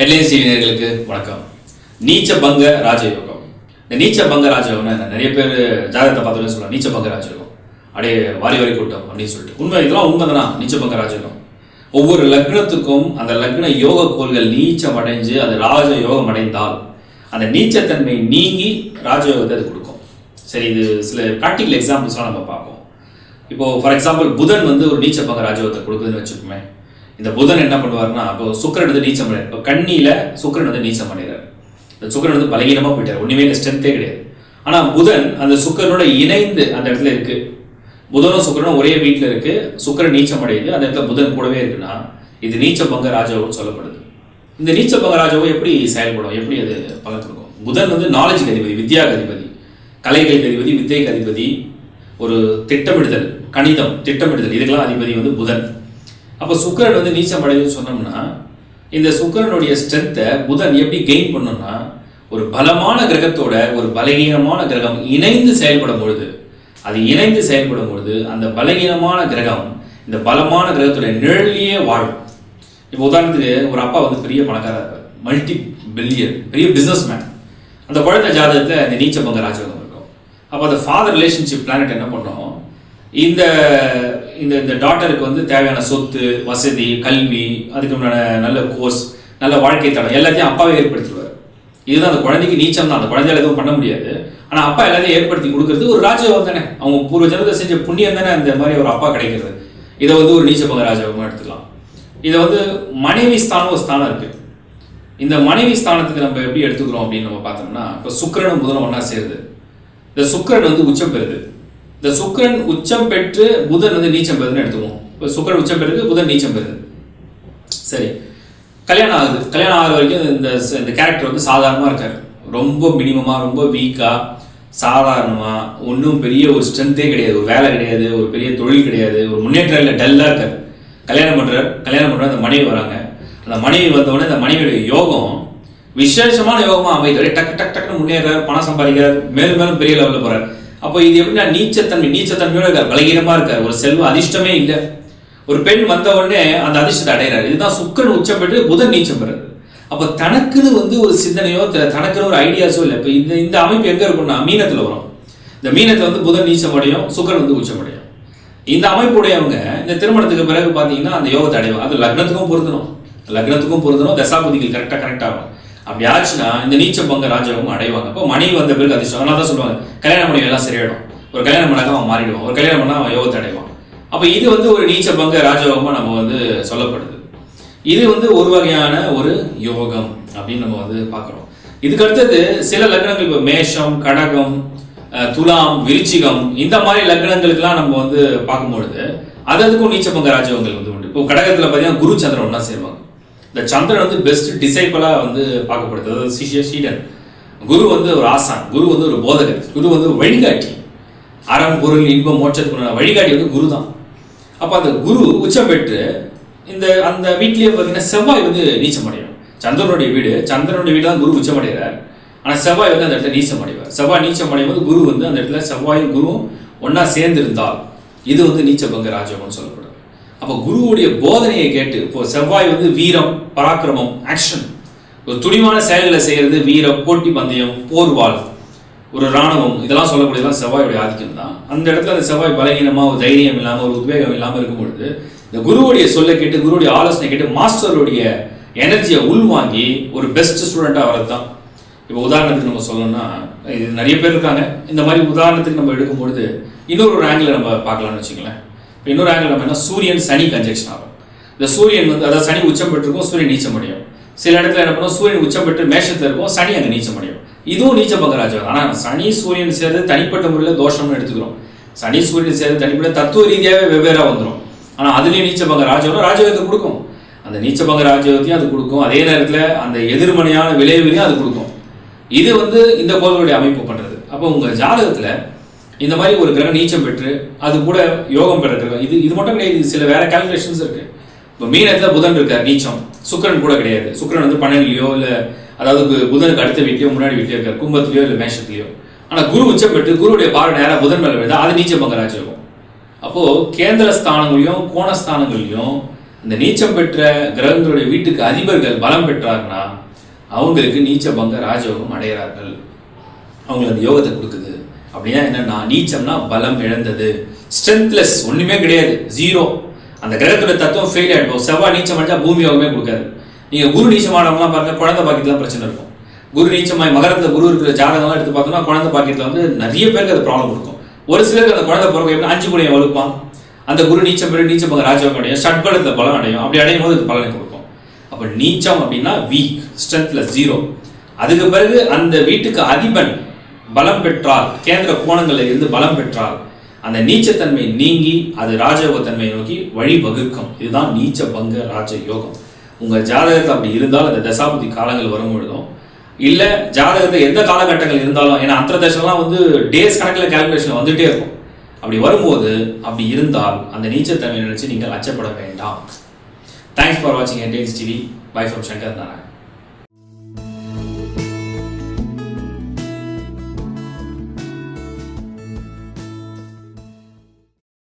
Headlines TV நேயர்களுக்கு வணக்கம் நீச்ச பங்க ராஜயோகம் இந்த நீச்ச பங்க ராஜயோகம்னா என்ன? நிறைய பேர் ஜாதகத்தை பார்த்தோன்னே சொல்லலாம் நீச்ச பங்க ராஜயோகம் அப்படியே வாரி வாரி கூட்டம் அப்படின்னு சொல்லிட்டு உண்மை இதெல்லாம் உண்மைதானா நீச்ச பங்க ராஜயோகம் ஒவ்வொரு லக்னத்துக்கும் அந்த லக்ன யோக கோள்கள் நீச்சம் அடைஞ்சு அது ராஜ யோகம் அடைந்தால் அந்த நீச்சத்தன்மை நீங்கி ராஜயோகத்தை அது கொடுக்கும் சரி இது சில ப்ராக்டிக்கல் எக்ஸாம்பிள்ஸ்லாம் நம்ம பார்ப்போம் இப்போ ஃபார் எக்ஸாம்பிள் புதன் வந்து ஒரு நீச்ச பங்க ராஜயோகத்தை கொடுக்குதுன்னு வச்சுக்கோமே இந்த புதன் என்ன பண்ணுவாருன்னா இப்போ சுக்கரன் வந்து நீச்சம் அடையார் இப்போ கண்ணியில சுக்கரன் வந்து நீச்சம் அடைகிறார் இந்த சுக்கரன் வந்து பலகீனமா போயிட்டார் ஒண்ணுமே இல்லை ஸ்ட்ரென்த்தே கிடையாது ஆனா புதன் அந்த சுக்கரனோட இணைந்து அந்த இடத்துல இருக்கு புதனும் சுக்கரனும் ஒரே வீட்டில் இருக்கு சுக்கரன் நீச்சம் அடையுது அந்த இடத்துல புதன் கூடவே இருக்குன்னா இது நீச்ச பங்க ராஜயோகம் சொல்லப்படுது இந்த நீச்ச பங்க ராஜயோகம் எப்படி செயல்படும் எப்படி அது பலன் கொடுக்கும் புதன் வந்து நாலேஜுக்கு அதிபதி வித்யாக்கு அதிபதி கலைகளுக்கு அதிபதி வித்தைக்கு அதிபதி ஒரு திட்டமிடுதல் கணிதம் திட்டமிடுதல் இதுக்கெல்லாம் அதிபதி வந்து புதன் அப்போ சுக்கிரன் வந்து நீச்சம் அடையுதுன்னு சொன்னோம்னா இந்த சுக்கிரனுடைய ஸ்ட்ரென்த்தை புதன் எப்படி கெயின் பண்ணணும்னா ஒரு பலமான கிரகத்தோட ஒரு பலகீனமான கிரகம் இணைந்து செயல்படும் பொழுது அது இணைந்து செயல்படும் பொழுது அந்த பலகீனமான கிரகம் இந்த பலமான கிரகத்தோட நிழலிலேயே வாழும் இப்போ உதாரணத்துக்கு ஒரு அப்பா வந்து பெரிய பணக்காரர் இருப்பார் மல்டி பில்லியன் பெரிய பிஸ்னஸ் மேன் அந்த குழந்தை ஜாதகத்தில் இந்த நீச்ச பங்க ராஜயோகம் இருக்கும் அப்போ அந்த ஃபாதர் ரிலேஷன்ஷிப் பிளானட் என்ன பண்ணோம் இந்த இந்த இந்த டாட்டருக்கு வந்து தேவையான சொத்து வசதி கல்வி அதுக்கு முன்னாடி நல்ல கோர்ஸ் நல்ல வாழ்க்கை தடம் எல்லாத்தையும் அப்பாவே ஏற்படுத்திடுவார் இதுதான் அந்த குழந்தைக்கு நீச்சம் தான் அந்த குழந்தையால எதுவும் பண்ண முடியாது ஆனா அப்பா எல்லாத்தையும் ஏற்படுத்தி கொடுக்கறது ஒரு ராஜயோகம் தானே அவங்க பூர்வ ஜனத்தை செஞ்ச புண்ணியம் தானே அந்த மாதிரி ஒரு அப்பா கிடைக்கிறது இதை வந்து ஒரு நீச்ச பங்க ராஜயோகமா எடுத்துக்கலாம் இதை வந்து மனைவி ஸ்தானம் ஒரு ஸ்தானம் இருக்கு இந்த மனைவி ஸ்தானத்துக்கு நம்ம எப்படி எடுத்துக்கிறோம் அப்படின்னு நம்ம பார்த்தோம்னா இப்போ சுக்கிரனும் புதனும் ஒண்ணா சேருது இந்த சுக்கிரன் வந்து உச்சம் பெறுது இந்த சுக்கிரன் உச்சம் பெற்று புதன் வந்து நீச்சம் பெறுதுன்னு எடுத்துக்குவோம் இப்போ சுக்கிரன் உச்சம் பெறுது புதன் நீச்சம் பெறுது சரி கல்யாணம் ஆகுது கல்யாணம் ஆகிற வரைக்கும் இந்த இந்த கேரக்டர் வந்து சாதாரணமாக இருக்காரு ரொம்ப மினிமமாக ரொம்ப வீக்காக சாதாரணமாக ஒன்றும் பெரிய ஒரு ஸ்ட்ரென்த்தே கிடையாது ஒரு வேலை கிடையாது ஒரு பெரிய தொழில் கிடையாது ஒரு முன்னேற்றம் இல்லை டல்லாக இருக்காரு கல்யாணம் பண்ணுறார் கல்யாணம் பண்ணுற அந்த மனைவி வராங்க அந்த மனைவி வந்த உடனே அந்த மனைவியுடைய யோகம் விசேஷமான யோகமா அமைது அப்படியே டக்கு டக்கு டக்குன்னு முன்னேறார் பணம் சம்பாதிக்கிறார் மேலும் மேலும் பெரிய லெவலில் போறார் அப்போ இது எப்படின்னா நீச்சத்தன்மை நீச்சத்தன்மையோட இருக்கார் பலகீனமா இருக்கார் ஒரு செல்வ அதிர்ஷ்டமே இல்லை ஒரு பெண் வந்த உடனே அந்த அதிர்ஷ்டத்தை அடைகிறார் இதுதான் சுக்கரன் உச்சம் பெற்று புதன் நீச்சம் பெறுறது அப்போ தனக்குன்னு வந்து ஒரு சிந்தனையோ த- தனக்குன்னு ஒரு ஐடியாஸோ இல்லை இப்போ இந்த இந்த அமைப்பு எங்க இருக்கும்னா மீனத்துல வரும் இந்த மீனத்துல வந்து புதன் நீச்சம் அடையும் சுக்கரன் வந்து உச்சம் அடையும் இந்த அமைப்புடையவங்க இந்த திருமணத்துக்கு பிறகு பார்த்தீங்கன்னா அந்த யோகத்தை அடையும் அது லக்னத்துக்கும் பொருந்தணும் லக்னத்துக்கும் பொருந்தணும் தசாபதிகள் கரெக்டாக கனெக்ட் ஆகும் அப்படி ஆச்சுன்னா இந்த நீச்ச பங்க ராஜயோகம் அடைவாங்க அப்போ மனைவி வந்த பிறகு அதிர்ஷ்டம் அதனால தான் சொல்லுவாங்க கல்யாணம் பண்ணி எல்லாம் சரியாயிடும் ஒரு கல்யாணம் பண்ணாக்க அவன் மாறிடுவான் ஒரு கல்யாணம் பண்ணா அவன் யோகத்தை அடைவான் அப்போ இது வந்து ஒரு நீச்ச பங்க ராஜயோகமா நம்ம வந்து சொல்லப்படுது இது வந்து ஒரு வகையான ஒரு யோகம் அப்படின்னு நம்ம வந்து பார்க்குறோம் இதுக்கு அடுத்தது சில லக்னங்கள் இப்போ மேஷம் கடகம் அஹ், துலாம் விருச்சிகம் இந்த மாதிரி லக்னங்களுக்கெல்லாம் நம்ம வந்து பார்க்கும்பொழுது அது அதுக்கும் நீச்சபங்க ராஜயோகங்கள் வந்து உண்டு இப்போ கடகத்தில் பார்த்தீங்கன்னா குரு சந்திரன் ஒன்றா சேருவாங்க இந்த சந்திரன் வந்து பெஸ்ட் டிசைபிளாக வந்து பார்க்கப்படுது அதாவது சிஷ்ய சீடன் குரு வந்து ஒரு ஆசான் குரு வந்து ஒரு போதகர் குரு வந்து ஒரு வழிகாட்டி அறம் பொருள் இன்பம் மோட்சத்துக்குள்ள வழிகாட்டி வந்து குரு தான் அப்போ அந்த குரு உச்சம் பெற்று இந்த அந்த வீட்லயே பார்த்தீங்கன்னா செவ்வாய் வந்து நீச்சம் அடையும் சந்திரனுடைய வீடு சந்திரனுடைய வீடு தான் குரு உச்சம் அடைகிறார் ஆனால் செவ்வாய் வந்து அந்த இடத்துல நீச்சம் அடைவார் செவ்வாய் நீச்சம் அடையும் போது குரு வந்து அந்த இடத்துல செவ்வாயும் குருவும் ஒன்றா சேர்ந்திருந்தால் இது வந்து நீச்ச பங்க ராஜயோகம்னு சொல்லப்படுது அப்போ குருவுடைய போதனையை கேட்டு இப்போ செவ்வாய் வந்து வீரம் பராக்கிரமம் ஆக்ஷன் ஒரு துணிவான செயல்களை செய்யறது வீரம் போட்டி பந்தயம் போர்வாள் ஒரு ராணுவம் இதெல்லாம் சொல்லக்கூடியதெல்லாம் செவ்வாயுடைய ஆதிக்கம் தான் அந்த இடத்துல அந்த செவ்வாய் பலகீனமா ஒரு தைரியம் இல்லாம ஒரு உத்வேகம் இல்லாம இருக்கும் பொழுது இந்த குருவுடைய சொல்லை கேட்டு குருவுடைய ஆலோசனை கேட்டு மாஸ்டருடைய எனர்ஜியை உள்வாங்கி ஒரு பெஸ்ட் ஸ்டூடெண்டா வரது தான் இப்போ உதாரணத்துக்கு நம்ம சொல்லணும்னா இது நிறைய பேர் இருக்காங்க இந்த மாதிரி உதாரணத்துக்கு நம்ம எடுக்கும் பொழுது இன்னொரு ஒரு ஆங்கிள் நம்ம பார்க்கலாம்னு வச்சுங்களேன் இப்போ இன்னொரு ஆங்கிள் நம்ம என்ன சூரியன் சனி கன்ஜெக்ஷன் ஆகும் இந்த சூரியன் வந்து அதாவது சனி உச்சம் பெற்றிருக்கும் சூரியன் நீச்சம் அடையும் சில இடத்துல என்ன பண்ணும் சூரியன் உச்சம் பெற்று மேஷத்துல இருக்கும் சனி அங்கே நீச்சம் அடையும் இதுவும் நீச்ச பங்கராஜம் ஆனால் சனி சூரியன் சேர்ந்து தனிப்பட்ட முறையில் தோஷம்னு எடுத்துக்கிறோம் சனி சூரியன் சேர்ந்து தனிப்பட்ட தத்துவ ரீதியாகவே வெவ்வேறா வந்துடும் ஆனால் அதுலேயும் நீச்ச பங்க ராஜயோகம் ராஜயோகத்தை கொடுக்கும் அந்த நீச்ச பங்க ராஜயோகத்தையும் அது கொடுக்கும் அதே நேரத்தில் அந்த எதிர்மறையான விளைவுகளையும் அது கொடுக்கும் இது வந்து இந்த கோள்களுடைய அமைப்பு பண்றது அப்போ உங்க ஜாதகத்துல இந்த மாதிரி ஒரு கிரகம் நீச்சம் பெற்று அது கூட யோகம் பெற கிரகம் இது இது மட்டும் கிடையாது இது சில வேற கால்குலேஷன்ஸ் இருக்கு இப்போ மீனத்துல புதன் இருக்கார் நீச்சம் சுக்கிரன் கூட கிடையாது சுக்கிரன் வந்து பன்னெண்டுலையோ இல்ல அதாவது கு- புதனுக்கு அடுத்த வீட்லயோ முன்னாடி வீட்லயோ இருக்கார் கும்பத்திலயோ இல்ல மேஷத்துலயோ ஆனா குரு உச்சம் பெற்று குருவுடைய பார்வை நேரா புதன் மேல விழுந்தா அது நீச்ச பங்க ராஜயோகம் அப்போ கேந்திர ஸ்தானங்களையும் கோணஸ்தானங்களையும் இந்த நீச்சம் பெற்ற கிரகங்களுடைய வீட்டுக்கு அதிபர்கள் பலம் பெற்றார்னா அவங்களுக்கு நீச்ச பங்க ராஜயோகம் அடைகிறார்கள் அவங்களுக்கு அந்த யோகத்தை கொடுக்குது அப்படின்னா என்னன்னா நீச்சம்னா பலம் இழந்தது ஸ்ட்ரென்த்லெஸ் ஒண்ணுமே கிடையாது ஜீரோ அந்த கிரகத்தோட தத்துவம் ஃபெயில் ஆயிடும் செவ்வாய் நீச்சம் அடைஞ்சா பூமி யோகமே கொடுக்காது நீங்க குரு நீச்சமானவங்களாம் பாருங்க குழந்தை பாக்கியத்துல பிரச்சனை இருக்கும் குரு நீச்சமாய் மகரத்துல குரு இருக்கிற ஜாதகம்லாம் எடுத்து பார்த்தோம்னா குழந்தை பாக்கியத்துல வந்து நிறைய பேருக்கு அது ப்ராப்ளம் இருக்கும் ஒரு சிலருக்கு அந்த குழந்தை பிறகு எப்படி அஞ்சு குணியை வலுப்பான் அந்த குரு நீச்சம் பெரு நீச்சம் பங்க ராஜயோகம் அடையும் ஷட்பலத்தில் பலம் அடையும் அப்படி அடையும் போது இது பலனை கொடுக்கும் அப்ப நீச்சம் அப்படின்னா வீக் ஸ்ட்ரென்த்ல ஜீரோ அதுக்கு பிறகு அந்த வீட்டுக்கு அதிபன் பலம் பெற்றால் கேந்திர கோணங்கள்ல இருந்து பலம் பெற்றால் அந்த நீச்சத்தன்மை நீங்கி அது ராஜயோகத்தன்மையை நோக்கி வழி வகுக்கும் இதுதான் நீச்ச பங்க ராஜ யோகம் உங்க ஜாதகத்தில் அப்படி இருந்தால் அந்த தசாபதி காலங்கள் வரும் பொழுதும் இல்ல ஜாதகத்தை எந்த காலகட்டங்கள் இருந்தாலும் ஏன்னா அந்தர தசைலாம் வந்து டேஸ் கணக்கில் கால்குலேஷன் வந்துட்டே இருக்கும் அப்படி வரும்போது அப்படி இருந்தால் அந்த நீச்சத்தன்மையை நினைச்சு நீங்கள் அச்சப்பட வேண்டாம் தேங்க்ஸ் ஃபார் வாட்சிங் என்டேஜ் TV bye from Shankar Narayan